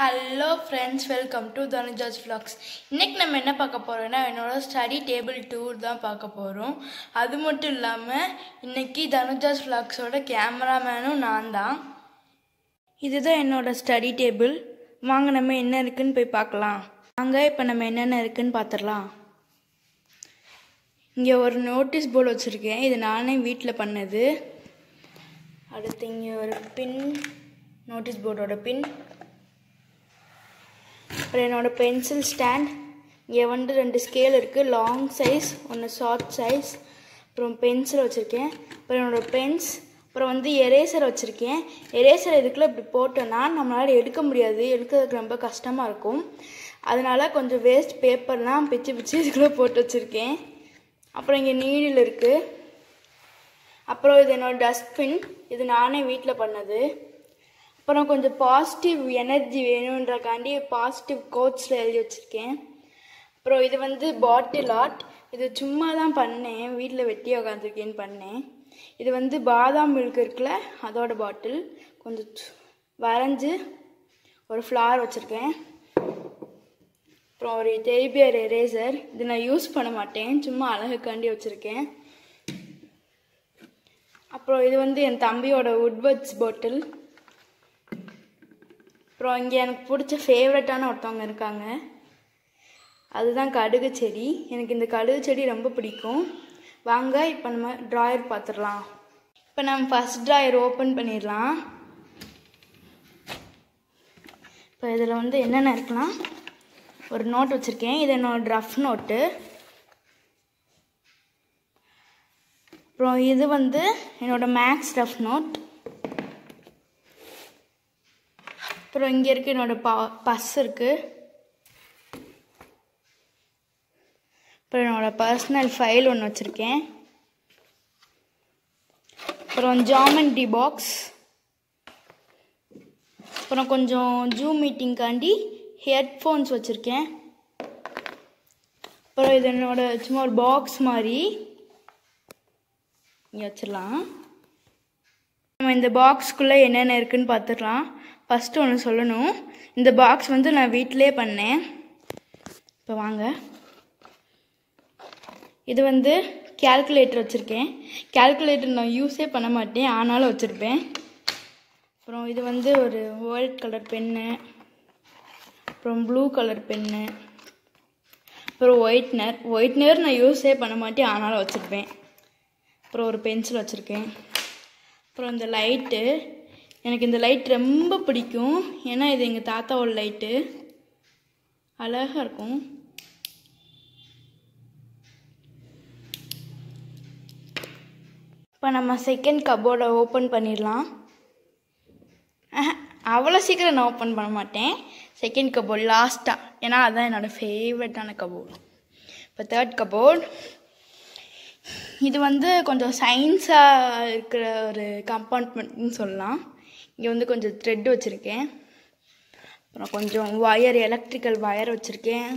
hello friends welcome to Tanuja's vlogs இன்னைக்கு நம்ம என்ன பார்க்க போகிறோம்னா என்னோட ஸ்டடி டேபிள் டூர் தான் பார்க்க போகிறோம் அது மட்டும் இல்லாமல் இன்னைக்கு தனுஜாஸ் vlogsஓட கேமராமேனும் நான் தான் இதுதான் என்னோட ஸ்டடி டேபிள் வாங்க நம்ம என்ன இருக்குன்னு போய் பார்க்கலாம் வாங்க இப்போ நம்ம என்னென்ன இருக்குன்னு பார்த்துடலாம் இங்கே ஒரு நோட்டீஸ் போர்டு வச்சுருக்கேன் இது நானே வீட்டில் பண்ணது அடுத்து இங்கே ஒரு பின் நோட்டீஸ் போர்டோட பின் அப்புறம் என்னோடய பென்சில் ஸ்டாண்ட் இங்கே வந்து ரெண்டு ஸ்கேல் இருக்குது லாங் சைஸ் ஒன்று ஷார்ட் சைஸ் அப்புறம் பென்சில் வச்சுருக்கேன் அப்புறம் என்னோடய பென்ஸ் அப்புறம் வந்து எரேசர் வச்சுருக்கேன் எரேசர் இதுக்குள்ளே இப்படி போட்டோன்னா நம்மளால் எடுக்க முடியாது எடுக்கிறதுக்கு ரொம்ப கஷ்டமாக இருக்கும் அதனால கொஞ்சம் வேஸ்ட் பேப்பர்லாம் பிச்சு பிச்சு இதுக்குள்ளே போட்டு வச்சுருக்கேன் அப்புறம் இங்கே நீடில் இருக்குது அப்புறம் இது என்னோடய டஸ்ட்பின் இது நானே வீட்டில் பண்ணது அப்புறம் கொஞ்சம் பாசிட்டிவ் எனர்ஜி வேணுன்றக்காண்டி பாசிட்டிவ் கோட்ஸில் எழுதி வச்சுருக்கேன் அப்புறம் இது வந்து பாட்டில் ஆர்ட் இது சும்மா தான் பண்ணேன் வீட்டில் வெட்டி உக்காந்துருக்கேன்னு பண்ணேன் இது வந்து பாதாம் மில்க் இருக்குல்ல அதோட பாட்டில் கொஞ்சம் சு- வரைஞ்சி ஒரு ஃப்ளார் வச்சுருக்கேன் அப்புறம் ஒரு டெரிபியர் எரேசர் இது நான் யூஸ் பண்ண மாட்டேன் சும்மா அழகுக்காண்டி வச்சுருக்கேன் அப்புறம் இது வந்து என் தம்பியோட உட்வர்ட்ஸ் பாட்டில் அப்புறம் இங்கே எனக்கு பிடிச்ச ஃபேவரட்டான ஒருத்தவங்க இருக்காங்க அதுதான் கடுகு செடி எனக்கு இந்த கடுகு செடி ரொம்ப பிடிக்கும் வாங்க இப்போ நம்ம ட்ராயர் பார்த்துடலாம் இப்போ நம்ம ஃபஸ்ட் ட்ராயர் ஓப்பன் பண்ணிடலாம் இப்போ இதில் வந்து என்னென்ன இருக்குன்னா ஒரு நோட் வச்சுருக்கேன் இது என்னோட ரஃப் நோட்டு அப்புறம் இது வந்து என்னோட மேக்ஸ் ரஃப் நோட் அப்புறம் இங்கே இருக்கு என்னோட பா பஸ் இருக்குது அப்புறம் என்னோட பர்சனல் ஃபைல் ஒன்று வச்சுருக்கேன் அப்புறம் ஜாமெண்ட்ரி பாக்ஸ் அப்புறம் கொஞ்சம் ஜூம் மீட்டிங்காண்டி ஹெட்ஃபோன்ஸ் வச்சுருக்கேன் அப்புறம் இது என்னோட சும்மா ஒரு பாக்ஸ் மாதிரி இங்கே வச்சிடலாம் நம்ம இந்த பாக்ஸ்க்குள்ளே என்னென்ன இருக்குன்னு பார்த்துடலாம் ஃபஸ்ட்டு ஒன்று சொல்லணும் இந்த பாக்ஸ் வந்து நான் வீட்டிலே பண்ணேன் இப்போ வாங்க இது வந்து கேல்குலேட்டர் வச்சுருக்கேன் கேல்குலேட்டர் நான் யூஸே பண்ண மாட்டேன் ஆனாலும் வச்சுருப்பேன் அப்புறம் இது வந்து ஒரு ஒயிட் கலர் பென்னு அப்புறம் ப்ளூ கலர் பென்னு அப்புறம் ஒயிட்னர் ஒயிட்னர் நான் யூஸே பண்ண மாட்டேன் ஆனாலும் வச்சுருப்பேன் அப்புறம் ஒரு பென்சில் வச்சுருக்கேன் அப்புறம் இந்த லைட்டு எனக்கு இந்த லைட் ரொம்ப பிடிக்கும் ஏன்னா இது எங்கள் தாத்தாவோட லைட்டு அழகாக இருக்கும் இப்போ நம்ம செகண்ட் கபோர்டை ஓப்பன் பண்ணிடலாம் ஆஹா, அவ்வளோ சீக்கிரம் நான் ஓப்பன் பண்ண மாட்டேன் செகண்ட் கபோர்ட் லாஸ்ட்டாக ஏன்னா அதுதான் என்னோடய ஃபேவரட்டான கபோர்ட் இப்போ தேர்ட் கபோர்ட் இது வந்து கொஞ்சம் சயின்ஸாக இருக்கிற ஒரு கம்பார்ட்மெண்ட்னு சொல்லலாம் இங்கே வந்து கொஞ்சம் த்ரெட் வச்சுருக்கேன் அப்புறம் கொஞ்சம் வயர் எலக்ட்ரிக்கல் வயர் வச்சுருக்கேன்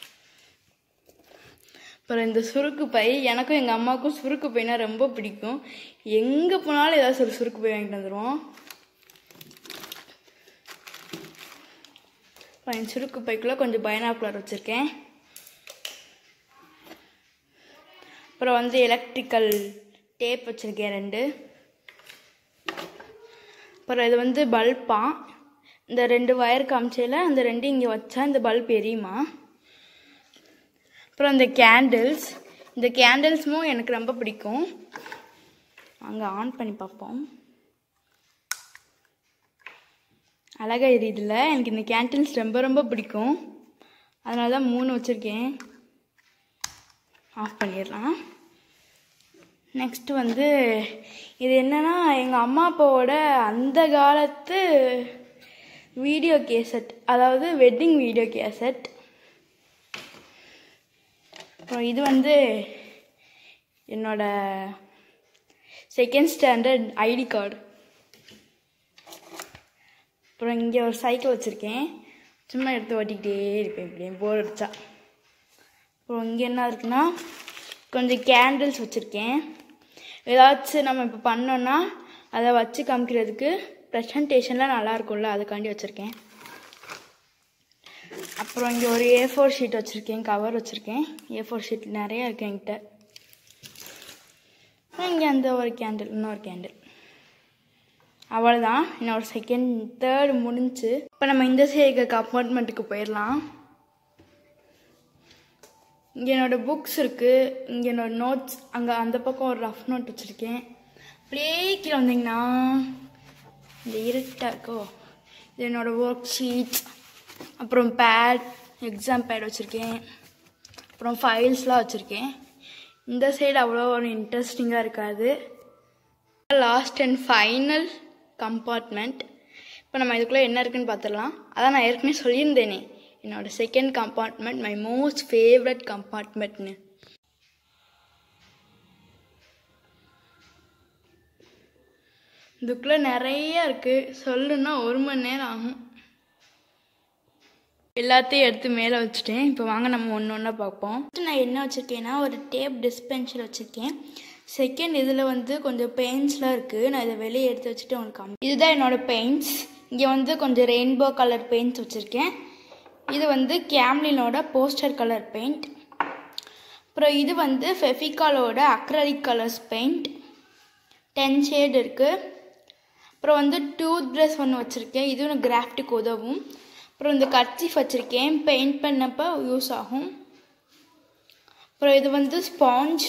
அப்புறம் இந்த சுருக்கு பை எனக்கும் எங்கள் அம்மாவுக்கும் சுருக்கு பைனா ரொம்ப பிடிக்கும் எங்கே போனாலும் ஏதாச்சும் ஒரு சுருக்கு பை வாங்கிட்டு வந்துடுவோம் அப்புறம் என் சுருக்கு பைக்குள்ளே கொஞ்சம் பைனாக்குலர் வச்சுருக்கேன் அப்புறம் வந்து எலக்ட்ரிக்கல் டேப் வச்சுருக்கேன் ரெண்டு அப்புறம் இது வந்து பல்பா இந்த ரெண்டு ஒயர் காமிச்சையில் அந்த ரெண்டு இங்கே வச்சா இந்த பல்ப் எரியுமா அப்புறம் இந்த கேண்டில்ஸ் இந்த கேண்டில்ஸும் எனக்கு ரொம்ப பிடிக்கும் அங்கே ஆன் பண்ணி பார்ப்போம் அழகாக எரியுதுல்ல எனக்கு இந்த கேண்டில்ஸ் ரொம்ப ரொம்ப பிடிக்கும் அதனால தான் மூணு வச்சுருக்கேன் ஆஃப் பண்ணிடலாம் நெக்ஸ்ட் வந்து இது என்னன்னா எங்கள் அம்மா அப்பாவோட அந்த காலத்து வீடியோ கேசட் அதாவது வெட்டிங் வீடியோ கேசட் அப்புறம் இது வந்து என்னோட செகண்ட் ஸ்டாண்டர்ட் ஐடி கார்டு அப்புறம் இங்கே ஒரு சைக்கிள் வச்சுருக்கேன் சும்மா எடுத்து ஓட்டிக்கிட்டே இருப்பேன் இப்படியே போர் அடிச்சா அப்புறம் இங்கே என்ன இருக்குன்னா கொஞ்சம் கேண்டில்ஸ் வச்சுருக்கேன் ஏதாச்சும் நம்ம இப்போ பண்ணோன்னா அதை வச்சு காமிக்கிறதுக்கு ப்ரெசன்டேஷன்லாம் நல்லா இருக்கும்ல அதுக்காண்டி வச்சுருக்கேன் அப்புறம் இங்கே ஒரு ஏ ஃபோர் ஷீட் வச்சுருக்கேன் கவர் வச்சுருக்கேன் ஏ ஃபோர் ஷீட் நிறையா இருக்கு என்கிட்ட இங்கே அந்த ஒரு கேண்டில் இன்னொரு கேண்டில் அவ்வளோதான் என்னோட செகண்ட் தேர்ட் முடிஞ்சு இப்போ நம்ம இந்த சைடு அப்பார்ட்மெண்ட்டுக்கு போயிடலாம் இங்கே என்னோடய புக்ஸ் இருக்குது இங்கே என்னோட நோட்ஸ் அங்கே அந்த பக்கம் ஒரு ரஃப் நோட் வச்சுருக்கேன் அப்படியே கீழே வந்தீங்கன்னா இந்த இருட்டாக இருக்கோ இது என்னோடய ஒர்க் ஷீட்ஸ் அப்புறம் பேட் எக்ஸாம் பேட் வச்சுருக்கேன் அப்புறம் ஃபைல்ஸ்லாம் வச்சுருக்கேன் இந்த சைடு அவ்வளோ ஒரு இன்ட்ரெஸ்டிங்காக இருக்காது லாஸ்ட் அண்ட் ஃபைனல் கம்பார்ட்மெண்ட் இப்போ நம்ம இதுக்குள்ளே என்ன இருக்குன்னு பார்த்துடலாம் அதான் நான் ஏற்கனவே சொல்லியிருந்தேனே என்னோட second compartment my most favourite கம்பார்ட்மெண்ட்னு இதுக்குள்ளே நிறைய இருக்குது சொல்லுன்னா ஒரு மணி நேரம் ஆகும் எல்லாத்தையும் எடுத்து மேலே வச்சுட்டேன் இப்போ வாங்க நம்ம ஒன்று ஒன்றா பார்ப்போம் நான் என்ன வச்சுருக்கேன்னா ஒரு டேப் டிஸ்பென்சர் வச்சுருக்கேன் செகண்ட் இதில் வந்து கொஞ்சம் பெயிண்ட்ஸ்லாம் இருக்குது நான் இதை வெளியே எடுத்து வச்சுட்டு உங்களுக்கு காமி இதுதான் என்னோடய பெயிண்ட்ஸ் இங்கே வந்து கொஞ்சம் ரெயின்போ கலர் பெயிண்ட்ஸ் வச்சுருக்கேன் இது வந்து கேம்லினோட போஸ்டர் கலர் பெயிண்ட் அப்புறம் இது வந்து ஃபெஃபிகாலோட acrylic colours paint ten shade இருக்குது அப்புறம் வந்து டூத் ப்ரஷ் ஒன்று வச்சுருக்கேன் இதுவும் கிராஃப்ட்டுக்கு உதவும் அப்புறம் இந்த கர்ச்சீஃப் வச்சுருக்கேன் பெயிண்ட் பண்ணப்போ யூஸ் ஆகும் அப்புறம் இது வந்து ஸ்பாஞ்ச்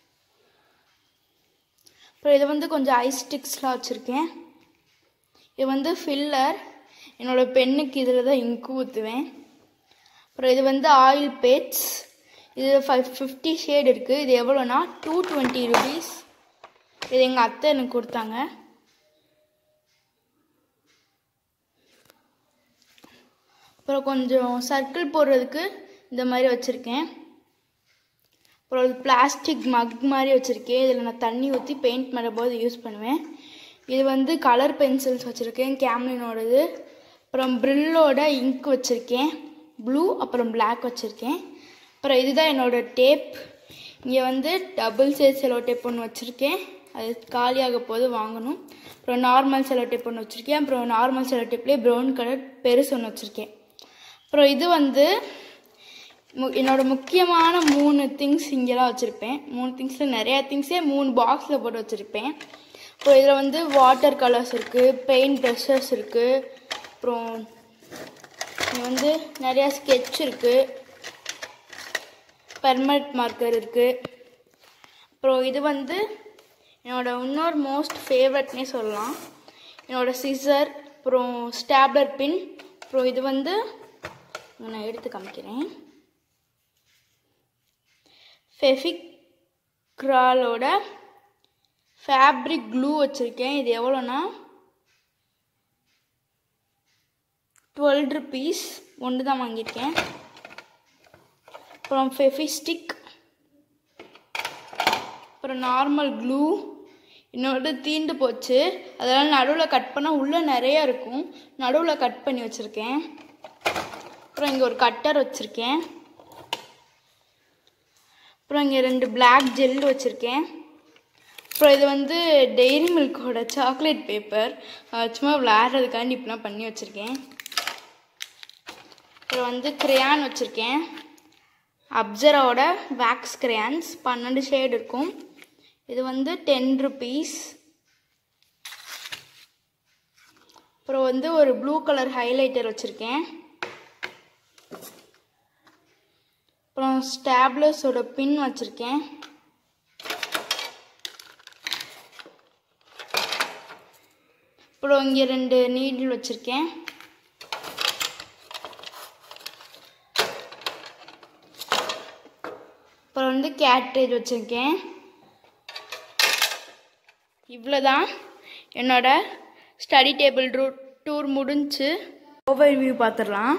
அப்புறம் இது வந்து கொஞ்சம் ஐஸ் ஸ்டிக்ஸ்லாம் வச்சுருக்கேன் இது வந்து ஃபில்லர் என்னோடய பெண்ணுக்கு இதில் தான் இங்கு ஊற்றுவேன் அப்புறம் இது வந்து ஆயில் பேட்ஸ் இது ஃபைவ் ஃபிஃப்டி ஷேட் இருக்குது இது எவ்வளோனா டூ டுவெண்ட்டி ருபீஸ் இது எங்கள் அத்தை எனக்கு கொடுத்தாங்க அப்புறம் கொஞ்சம் சர்க்கிள் போடுறதுக்கு இந்த மாதிரி வச்சுருக்கேன் அப்புறம் ஒரு பிளாஸ்டிக் மக் மாதிரி வச்சுருக்கேன் இதில் நான் தண்ணி ஊற்றி பெயிண்ட் பண்ணும்போது யூஸ் பண்ணுவேன் இது வந்து கலர் பென்சில்ஸ் வச்சுருக்கேன் கேம்லினோடது அப்புறம் ப்ரில்லோட இங்க் வச்சுருக்கேன் ப்ளூ அப்புறம் பிளாக் வச்சுருக்கேன் அப்புறம் இதுதான் என்னோடய டேப் இங்கே வந்து டபுள் சைஸ் செலோ டேப் ஒன்று வச்சுருக்கேன் அது காலியாக போது வாங்கணும் அப்புறம் நார்மல் செலோ டேப் ஒன்று வச்சுருக்கேன் அப்புறம் நார்மல் செலோ டேப்லேயே ப்ரௌன் கலர் பெருசு ஒன்று வச்சுருக்கேன் அப்புறம் இது வந்து மு என்னோட முக்கியமான மூணு திங்ஸ் இங்கெல்லாம் வச்சுருப்பேன் மூணு திங்ஸில் நிறையா திங்ஸே மூணு பாக்ஸில் போட்டு வச்சுருப்பேன் அப்புறம் இதில் வந்து வாட்டர் கலர்ஸ் இருக்குது பெயிண்ட் ப்ரஷஸ் இருக்குது அப்புறம் இங்கே வந்து நிறையா ஸ்கெட்ச் இருக்குது பெர்மனண்ட் மார்க்கர் இருக்குது அப்புறம் இது வந்து என்னோட இன்னொரு மோஸ்ட் ஃபேவரட்னே சொல்லலாம் என்னோட சிசர் அப்புறம் ஸ்டாப்லர் பின் அப்புறம் இது வந்து நான் எடுத்து காமிக்கிறேன் ஃபெஃபிக்ராலோட ஃபேப்ரிக் க்ளூ வச்சுருக்கேன் இது எவ்வளோனா டுவெல் ருபீஸ் ஒன்று தான் வாங்கியிருக்கேன் அப்புறம் ஃபெஃபிஸ்டிக் அப்புறம் நார்மல் க்ளூ என்னோட தீண்டு போச்சு அதனால் நடுவில் கட் பண்ணால் உள்ளே நிறையா இருக்கும் நடுவில் கட் பண்ணி வச்சுருக்கேன் அப்புறம் இங்கே ஒரு கட்டர் வச்சுருக்கேன் அப்புறம் இங்கே ரெண்டு பிளாக் ஜெல் வச்சுருக்கேன் அப்புறம் இது வந்து டெய்ரி மில்கோட சாக்லேட் பேப்பர் சும்மா விளையாடுறதுக்காண்டி இப்படிலாம் பண்ணி வச்சுருக்கேன் அப்புறம் வந்து கிரையான் வச்சுருக்கேன் அப்சரோட வேக்ஸ் கிரையான்ஸ் பன்னெண்டு ஷேட் இருக்கும் இது வந்து டென் ருபீஸ் அப்புறம் வந்து ஒரு ப்ளூ கலர் ஹைலைட்டர் வச்சுருக்கேன் அப்புறம் ஸ்டாப்லர்ஸோட பின் வச்சுருக்கேன் அப்புறம் இங்கே ரெண்டு நீடில் வச்சுருக்கேன் அப்புறம் வந்து கேட்ரேஜ் வச்சுருக்கேன் இவ்வளோதான் என்னோட ஸ்டடி டேபிள் ரூ டூர் முடிஞ்சு ஓவர் வியூ பார்த்துடலாம்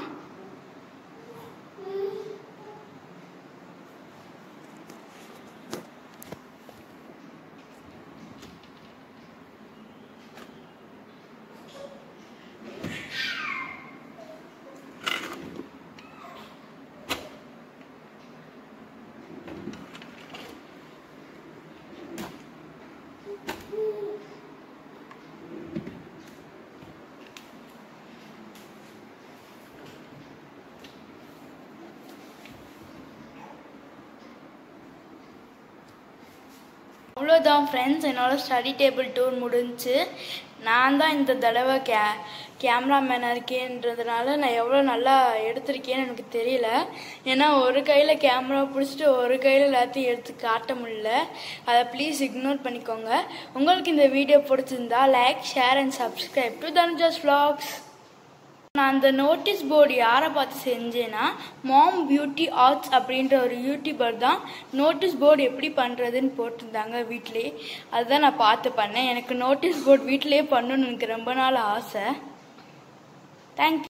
அவ்வளோதான் ஃப்ரெண்ட்ஸ் என்னோட ஸ்டடி டேபிள் டூர் முடிஞ்சுச்சு நான் தான் இந்த தடவை கே கேமராமேனாக இருக்கேன்றதுனால நான் எவ்வளோ நல்லா எடுத்திருக்கேன்னு எனக்கு தெரியல ஏன்னா ஒரு கையில் கேமரா பிடிச்சிட்டு ஒரு கையில் எல்லாத்தையும் எடுத்து காட்ட முடியல அதை ப்ளீஸ் இக்னோர் பண்ணிக்கோங்க உங்களுக்கு இந்த வீடியோ பிடிச்சிருந்தா like share and subscribe to Tanuja's vlogs நான் அந்த நோட்டீஸ் போர்டு யாரை பார்த்து செஞ்சேன்னா மாம் பியூட்டி ஆர்ட்ஸ் அப்படின்ற ஒரு யூடியூபர் தான் நோட்டீஸ் போர்டு எப்படி பண்ணுறதுன்னு போட்டிருந்தாங்க வீட்டிலே அதுதான் நான் பார்த்து பண்ணேன் எனக்கு நோட்டீஸ் போர்டு வீட்டிலேயே பண்ணணும்னு எனக்கு ரொம்ப நாள் ஆசை தேங்க்யூ